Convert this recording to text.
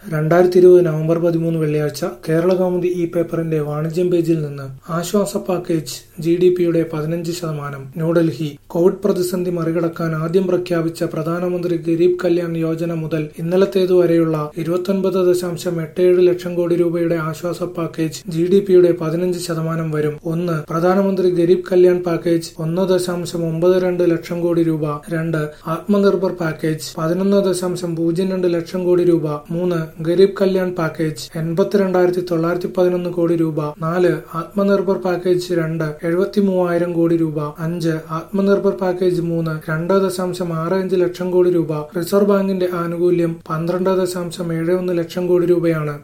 രണ്ടായിരത്തി ഇരുപത് നവംബർ പതിമൂന്ന് വെള്ളിയാഴ്ച കേരളകൗമുദി ഈ പേപ്പറിന്റെ വാണിജ്യം പേജിൽ നിന്ന് ആശ്വാസ പാക്കേജ് ജി ഡി പിയുടെ പതിനഞ്ച് ശതമാനം ന്യൂഡൽഹി കോവിഡ് പ്രതിസന്ധി മറികടക്കാൻ ആദ്യം പ്രഖ്യാപിച്ച പ്രധാനമന്ത്രി ഗരീബ് കല്യാൺ യോജന മുതൽ ഇന്നലത്തേതുവരെയുള്ള ഇരുപത്തൊൻപത് ദശാംശം എട്ട് ഏഴ് ലക്ഷം കോടി രൂപയുടെ ആശ്വാസ പാക്കേജ് ജി ഡി പിയുടെ പതിനഞ്ച് ശതമാനം വരും ഒന്ന് പ്രധാനമന്ത്രി ഗരീബ് കല്യാൺ പാക്കേജ് ഒന്ന് ദശാംശം ഒമ്പത് രണ്ട് ലക്ഷം കോടി രൂപ രണ്ട് ആത്മനിർഭർ പാക്കേജ് പതിനൊന്ന് ദശാംശം പൂജ്യം രണ്ട് ലക്ഷം കോടി രൂപ മൂന്ന് ഗരീബ് കല്യാൺ പാക്കേജ് എൺപത്തിരണ്ടായിരത്തി തൊള്ളായിരത്തി പതിനൊന്ന് കോടി രൂപ നാല് ആത്മനിർഭർ പാക്കേജ് രണ്ട് എഴുപത്തി മൂവായിരം കോടി രൂപ അഞ്ച് ആത്മനിർഭർ പാക്കേജ് മൂന്ന് രണ്ട് ദശാംശം ആറ് അഞ്ച് ലക്ഷം കോടി രൂപ റിസർവ് ബാങ്കിന്റെ ആനുകൂല്യം പന്ത്രണ്ട് ദശാംശം ഏഴ് ഒന്ന് ലക്ഷം കോടി രൂപയാണ്